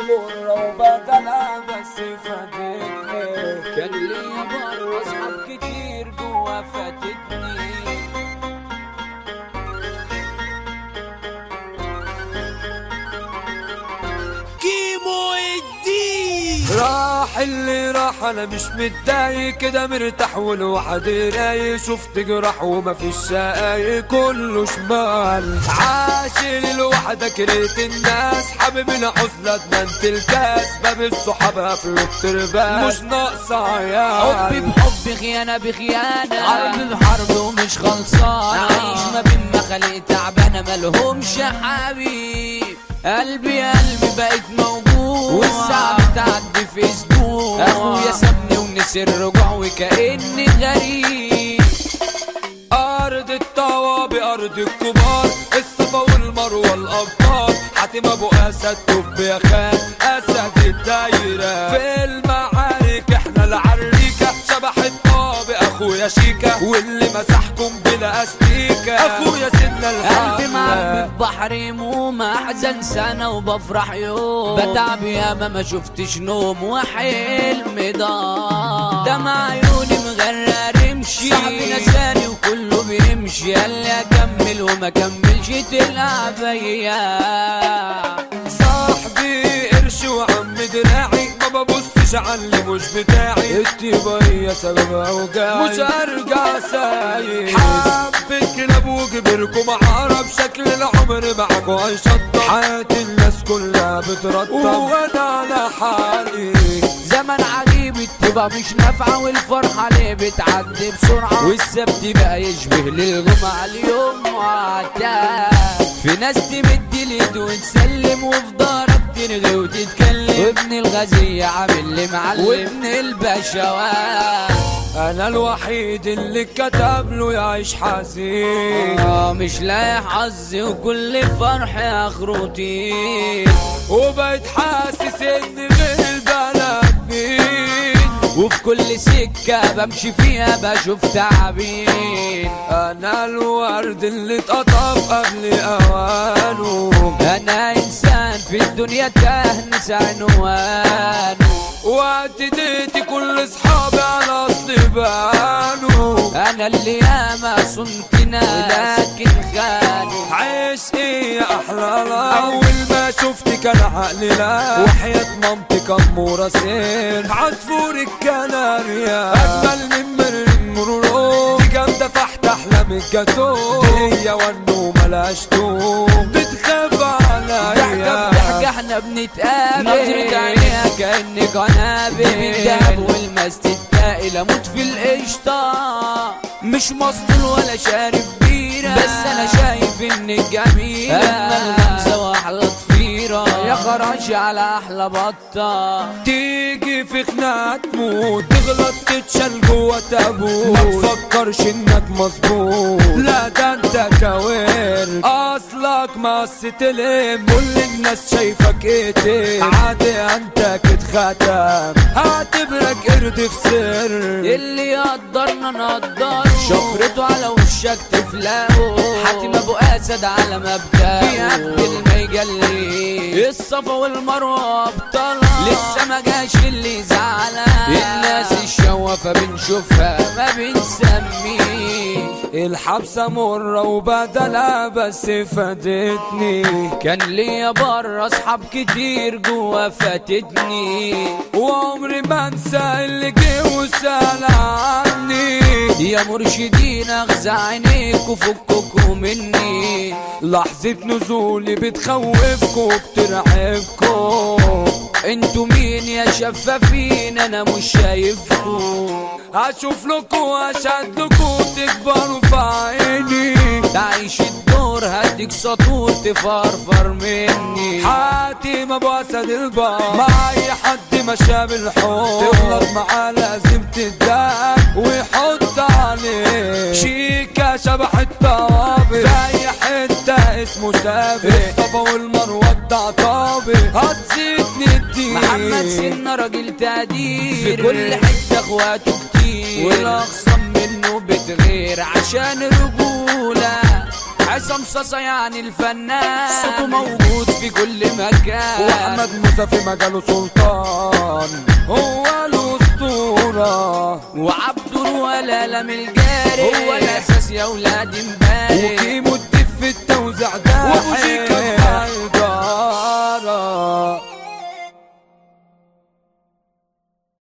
مرة وبدلها بس فاتتني كان ليا بره اصحاب كتير جوا فاتتني كيمو الدين راح اللي راح انا مش متضايق كده مرتاح والواحد رايق شفت جراح وما فيش شقايق كله شمال عاشل الوحدة كرهت الناس حابب العزلة ادمنت الكاس باب الصحاب قفلوا الترباس مش ناقصة حبي عيال بحب خيانة بخيانة حرب بحرب ومش خلصان عايش ما بين مخالق تعبانة مالهمش حبيب قلبي قلبي بقيت موجود والساعة بتعدي في اسبوع اخويا سابني ونسي الرجوع وكأني غريب أرض الطوابق أرض الكبار الصفا والمروة الأبطال حاتم أبو أسد طب يا خان أسد الدايرة في المعارك إحنا العريكة شبح الطابق أخويا شيكا واللي مسحكم بلا أستيكة أخويا سيدنا قلبي معبي الحمد في بحر يموم احزن سنة وبفرح يوم بتعب ياما ما شفتش نوم وحلم ضاع دمع عيوني مغرق رمشي صاحبي نساني وكله بيمشي قال لي اكمل وما كملش تلعب ايام صاحبي قرش وعم دراعي ما ببصش على اللي مش بتاعي التباية سبب اوجاعي مش هرجع سايق حبة كلاب وكبركم عرب شكل العمر معاكوا هيشطب حياة الناس كلها بترطب وانا على حالي زمن عجيب التبقى مش نافعة والفرحة ليه بتعدي بسرعة والسبت بقى يشبه للجمعة اليوم وعتاب في ناس تمد اليد وتسلم وفي دارك ترغي وتتكلم وابن الغزية عامل لي معلم وابن البشوات انا الوحيد اللي كتب له يعيش حزين آه مش لاقي حظي وكل فرح اخره طين وبقيت حاسس ان غير البلد مين وفي كل سكة بمشي فيها بشوف تعابين انا الورد اللي اتقطف قبل اوانه انا انسان في الدنيا تهنس عنوان وقت ديتي كل اصحابي على اصل بانوا انا اللي ياما صنت ناس ولكن خانوا عيش ايه يا احلى لا اول ما شفتك كان عقلي لا وحياة مامتك امورة سير عصفور الكناريا اجمل من مرن مرورو دي جامدة فحت احلام الجاتو هي والنوم ملهاش توم بتخاف ضحكة عليا بضحكة احنا بنتقابل نظرة عينيها كأنك عنابل بالدهب والمست التائل اموت في القشطة مش مسطول ولا شارب بيرة بس انا شايف انك جميلة اجمل غمزة واحلى ضفيرة يا خراش على احلى بطة تيجي في خناقة تموت تغلط تتشال جوا تابوت ما تفكرش انك مظبوط لا ده انت كوير اصلك مقص تلم كل الناس شايفك ايه عادي انت كتختم هعتبرك قرد في سر اللي يقدرنا نقدره شفرته على وشك تفلقه حاتم ابو اسد على مبدأه بيقتل ما يجلي الصفا والمروه ابطالها لسه ما جاش اللي زعلها الناس الشوافه بنشوفها ما بنسميه الحبسة مرة وبدلها بس فادتني كان ليا بره اصحاب كتير جوا فاتتني وعمري ما انسى اللي جه وسأل عني يا مرشدين اغزى عينيك وفككوا مني لحظة نزولي بتخوفكوا بترعبكوا انتوا مين يا شفافين انا مش شايفكوا هشوف لكوا اشهد لكوا تكبروا في عيني تعيش الدور هديك سطور تفرفر مني حاتم ابو اسد البار مع اي حد مشى بالحب تغلط معاه لازم تدق ويحط عليه شيكا شبح الطوابق زي حتة اسمه سابق الصفا والمروة الطعطابق هتزيدني الدين محمد سنة راجل تقدير في كل حتة اخواته كتير والاخصم منه بتغير عشان الرجولة عصام صاصا يعني الفنان صوته موجود في كل مكان واحمد موسى في مجاله سلطان هو الاسطوره وعبده ولا لم الجاري هو الاساس يا ولاد امبارح وكيمو الدف في التوزيع ده وابو زيكا